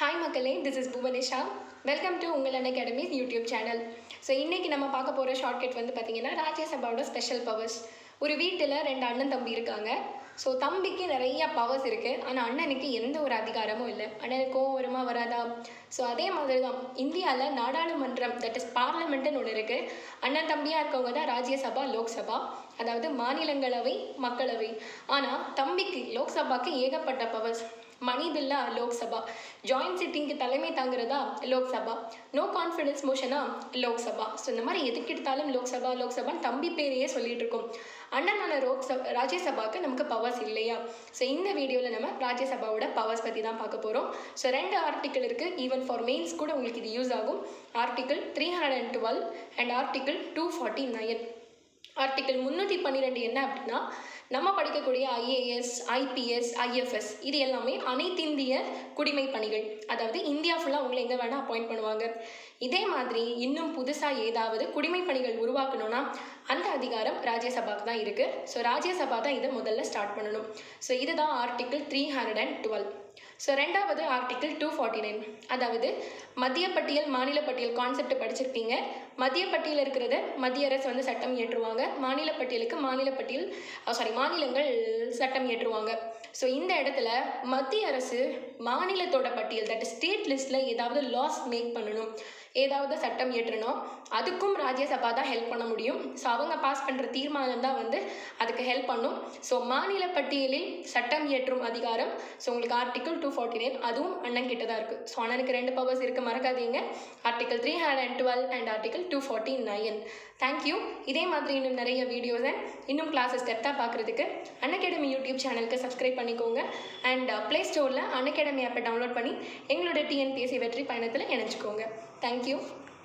hi மக்களே this is Bhuvanesha welcome to உங்கள் Unacademy's YouTube channel so இன்றைக்கி நம்ம பார்க்க போகிற ஷார்ட்கட் வந்து பார்த்திங்கன்னா ராஜ்யசபாவோட ஸ்பெஷல் பவர்ஸ் ஒரு வீட்டில் ரெண்டு அண்ணன் தம்பி இருக்காங்க ஸோ தம்பிக்கு நிறைய பவர்ஸ் இருக்குது ஆனால் அண்ணனுக்கு எந்த ஒரு அதிகாரமும் இல்லை அண்ணனுக்கு கோவம் வருமா வராதா ஸோ அதே மாதிரி தான் இந்தியாவில் நாடாளுமன்றம் தட் இஸ் பார்லமெண்ட்டுன்னு ஒன்று இருக்குது அண்ணன் தம்பியாக இருக்கவங்க தான் ராஜ்யசபா லோக்சபா அதாவது மாநிலங்களவை மக்களவை ஆனால் தம்பிக்கு லோக்சபாக்கு ஏகப்பட்ட பவர்ஸ் மணி பில்லா லோக்சபா ஜாயின்ட் சிட்டிங்க்கு தலைமை தாங்கிறதா லோக்சபா நோ கான்ஃபிடன்ஸ் மோஷனா லோக்சபா ஸோ இந்த மாதிரி எதுக்கு எடுத்தாலும் லோக்சபா லோக்சபான்னு தம்பி பேரையே சொல்லிட்டு இருக்கோம் அண்ணனான லோக்சபா ராஜ்யசபாவுக்கு நமக்கு பவர்ஸ் இல்லையா ஸோ இந்த வீடியோவில் நம்ம ராஜ்யசபாவோட பவர்ஸ் பற்றி தான் பார்க்க போகிறோம் ஸோ ரெண்டு ஆர்டிக்கல் இருக்குது ஈவன் ஃபார் மெயின்ஸ் கூட உங்களுக்கு இது யூஸ் ஆகும் article three hundred and twelve and article two forty nine ஆர்டிக்கல் முந்நூற்றி பன்னிரெண்டு என்ன அப்படின்னா நம்ம படிக்கக்கூடிய ஐஏஎஸ் ஐபிஎஸ் ஐஎஃப்எஸ் இது எல்லாமே அனைத்திந்திய குடிமை பணிகள் அதாவது இந்தியா ஃபுல்லாக அவங்களை எங்கே வேணால் அப்பாயிண்ட் பண்ணுவாங்க இதே மாதிரி இன்னும் புதுசாக ஏதாவது குடிமை பணிகள் உருவாக்கணும்னா அந்த அதிகாரம் ராஜ்யசபாவுக்கு தான் இருக்குது ஸோ ராஜ்யசபா தான் இதை முதல்ல ஸ்டார்ட் பண்ணணும் ஸோ இதுதான் article three hundred and twelve so ரெண்டாவது ஆர்டிக்கிள் டூ ஃபார்ட்டி நைன் அதாவது மத்திய பட்டியல் மாநில பட்டியல் கான்செப்ட் படிச்சிருப்பீங்க மத்திய பட்டியல் இருக்கிறத மத்திய அரசு வந்து சட்டம் இயற்றுவாங்க மாநில பட்டியலுக்கு மாநில பட்டியல் சாரி மாநிலங்கள் சட்டம் இயற்றுவாங்க ஸோ இந்த இடத்துல மத்திய அரசு மாநிலத்தோட பட்டியல் தட் ஸ்டேட் லிஸ்ட்டில் ஏதாவது லாஸ் மேக் பண்ணணும் ஏதாவது சட்டம் இயற்றணும் அதுக்கும் ராஜ்யசபா தான் ஹெல்ப் பண்ண முடியும் ஸோ அவங்க பாஸ் பண்ணுற தீர்மானம் தான் வந்து அதுக்கு ஹெல்ப் பண்ணும் ஸோ மாநில பட்டியலில் சட்டம் இயற்றும் அதிகாரம் ஸோ உங்களுக்கு ஆர்டிக்கல் டூ ஃபார்ட்டி நைன் அதுவும் அண்ணன் கிட்ட தான் இருக்குது ஸோ அண்ணனுக்கு ரெண்டு பவர்ஸ் இருக்க மறக்காதீங்க article three hundred and twelve and article two forty nine thank you இதே மாதிரி இன்னும் நிறைய வீடியோஸை இன்னும் கிளாஸஸ் டெப்த்தாக பார்க்குறதுக்கு அன்அகாடமி யூடியூப் சேனலுக்கு சப்ஸ்கிரைப் பண்ணிக்கோங்க அண்ட் ப்ளே ஸ்டோரில் அன்அகாடமி ஆப்பை டவுன்லோட் பண்ணி எங்களோட டிஎன்பிஎஸ்சி வெற்றி பயணத்தில் இணைச்சிக்கோங்க தேங்க்யூ